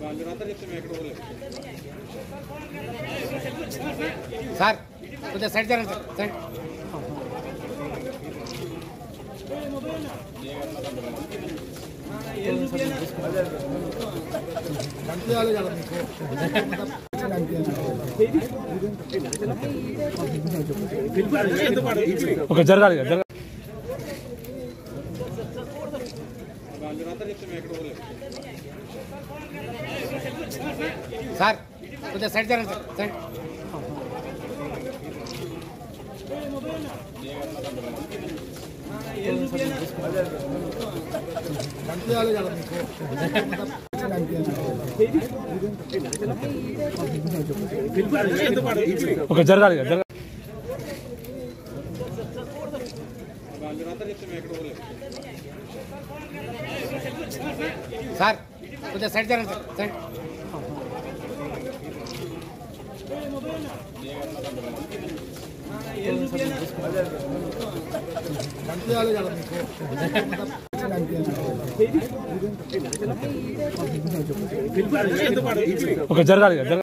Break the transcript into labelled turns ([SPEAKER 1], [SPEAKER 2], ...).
[SPEAKER 1] sir కొంచెం side జరగండి sir side
[SPEAKER 2] ఒక జరగాలి కదా, జరగాలి
[SPEAKER 1] సార్ కొంచెం సైడ్ జరగండి సార్ సైడ్
[SPEAKER 2] ఒక జరగాలి కదా, జరగాలి
[SPEAKER 1] సార్ కొంచెం సైడ్ జరగండి సార్ సైడ్
[SPEAKER 2] ఒక జరగాలి కదా, జరగాలి